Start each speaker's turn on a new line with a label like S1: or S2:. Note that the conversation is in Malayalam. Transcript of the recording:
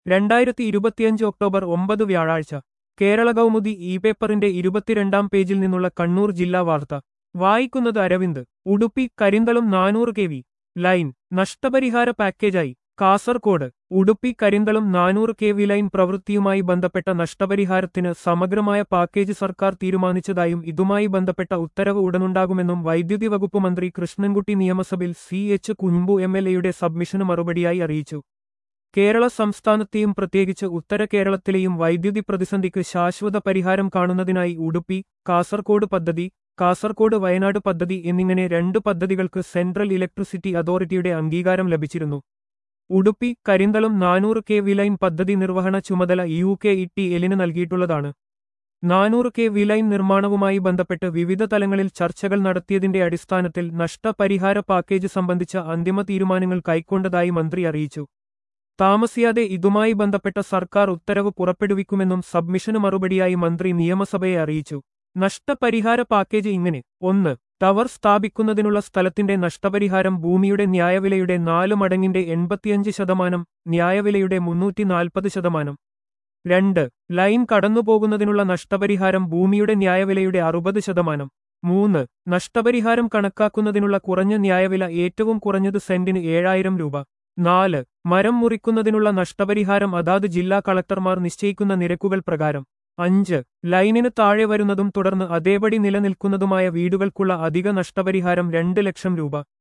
S1: രണ്ടായിരത്തി ഇരുപത്തിയഞ്ച് ഒക്ടോബർ ഒമ്പത് വ്യാഴാഴ്ച കേരള കൗമുദി ഇ പേപ്പറിന്റെ ഇരുപത്തിരണ്ടാം പേജിൽ നിന്നുള്ള കണ്ണൂർ ജില്ലാ വാർത്ത വായിക്കുന്നത് അരവിന്ദ് ഉടുപ്പി കരിന്തളം നാനൂറ് കെ വി ലൈൻ നഷ്ടപരിഹാര പാക്കേജായി കാസർകോട് ഉടുപ്പി കരിന്തളം നാനൂറ് കെ വി ലൈൻ പ്രവൃത്തിയുമായി ബന്ധപ്പെട്ട നഷ്ടപരിഹാരത്തിന് സമഗ്രമായ പാക്കേജ് സർക്കാർ തീരുമാനിച്ചതായും ഇതുമായി ബന്ധപ്പെട്ട ഉത്തരവ് ഉടനുണ്ടാകുമെന്നും വൈദ്യുതി വകുപ്പ് മന്ത്രി കൃഷ്ണൻകുട്ടി നിയമസഭയിൽ C H Kunhambu M L എയുടെ സബ്മിഷന് മറുപടിയായി അറിയിച്ചു കേരള സംസ്ഥാനത്തെയും പ്രത്യേകിച്ച് ഉത്തര കേരളത്തിലെയും വൈദ്യുതി പ്രതിസന്ധിക്ക് ശാശ്വത പരിഹാരം കാണുന്നതിനായി ഉടുപ്പി കാസർകോട് പദ്ധതി കാസർകോട് വയനാട് പദ്ധതി എന്നിങ്ങനെ രണ്ട് പദ്ധതികൾക്ക് സെൻട്രൽ ഇലക്ട്രിസിറ്റി അതോറിറ്റിയുടെ അംഗീകാരം ലഭിച്ചിരുന്നു ഉടുപ്പി കരിന്തളം നാനൂറ് കെ വിലൈൻ പദ്ധതി നിർവഹണ ചുമതല യു കെ ഇ ടി എല്ലിന് നൽകിയിട്ടുള്ളതാണ് നാനൂറ് കെ വിലൈൻ നിർമ്മാണവുമായി ബന്ധപ്പെട്ട് വിവിധ തലങ്ങളിൽ ചർച്ചകൾ നടത്തിയതിന്റെ അടിസ്ഥാനത്തിൽ നഷ്ടപരിഹാര പാക്കേജ് സംബന്ധിച്ച അന്തിമ തീരുമാനങ്ങൾ കൈക്കൊണ്ടതായി മന്ത്രി അറിയിച്ചു താമസിയാതെ ഇതുമായി ബന്ധപ്പെട്ട സർക്കാർ ഉത്തരവ് പുറപ്പെടുവിക്കുമെന്നും സബ്മിഷന് മറുപടിയായി മന്ത്രി നിയമസഭയെ അറിയിച്ചു നഷ്ടപരിഹാര പാക്കേജ് ഇങ്ങനെ ഒന്ന് ടവർ സ്ഥാപിക്കുന്നതിനുള്ള സ്ഥലത്തിന്റെ നഷ്ടപരിഹാരം ഭൂമിയുടെ ന്യായവിലയുടെ നാല് മടങ്ങിന്റെ എൺപത്തിയഞ്ച് ശതമാനം ന്യായവിലയുടെ മുന്നൂറ്റി നാൽപ്പത് ശതമാനം രണ്ട് ലൈൻ കടന്നുപോകുന്നതിനുള്ള നഷ്ടപരിഹാരം ഭൂമിയുടെ ന്യായവിലയുടെ അറുപത് ശതമാനം മൂന്ന് നഷ്ടപരിഹാരം കണക്കാക്കുന്നതിനുള്ള കുറഞ്ഞ ന്യായവില ഏറ്റവും കുറഞ്ഞത് സെന്റിന് ഏഴായിരം രൂപ നാല് മരം മുറിക്കുന്നതിനുള്ള നഷ്ടപരിഹാരം അതാത് ജില്ലാ കളക്ടർമാർ നിശ്ചയിക്കുന്ന നിരക്കുകൾ പ്രകാരം അഞ്ച് ലൈനിന് താഴെ വരുന്നതും തുടർന്ന് അതേപടി നിലനിൽക്കുന്നതുമായ വീടുകൾക്കുള്ള അധിക നഷ്ടപരിഹാരം രണ്ട് ലക്ഷം രൂപ